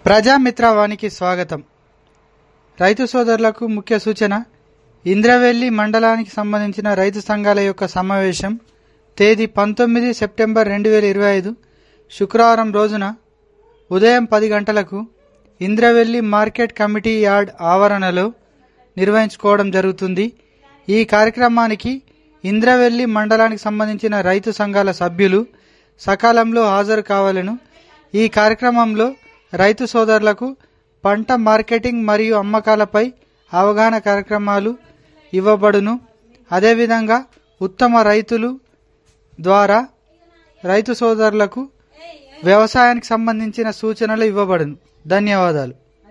ప్రజామిత్రవానికి స్వాగతం రైతు సోదరులకు ముఖ్య సూచన ఇంద్రవెల్లి మండలానికి సంబంధించిన రైతు సంఘాల యొక్క సమావేశం తేదీ పంతొమ్మిది సెప్టెంబర్ రెండు వేల ఇరవై ఐదు శుక్రవారం రోజున ఉదయం పది గంటలకు ఇంద్రవెల్లి మార్కెట్ కమిటీ యార్డ్ ఆవరణలో నిర్వహించుకోవడం జరుగుతుంది ఈ కార్యక్రమానికి ఇంద్రవెల్లి మండలానికి సంబంధించిన రైతు సంఘాల సభ్యులు సకాలంలో హాజరు కావాలను ఈ కార్యక్రమంలో రైతు సోదరులకు పంట మార్కెటింగ్ మరియు అమ్మకాలపై అవగాహన కార్యక్రమాలు ఇవ్వబడును అదేవిధంగా ఉత్తమ రైతులు ద్వారా రైతు సోదరులకు వ్యవసాయానికి సంబంధించిన సూచనలు ఇవ్వబడును ధన్యవాదాలు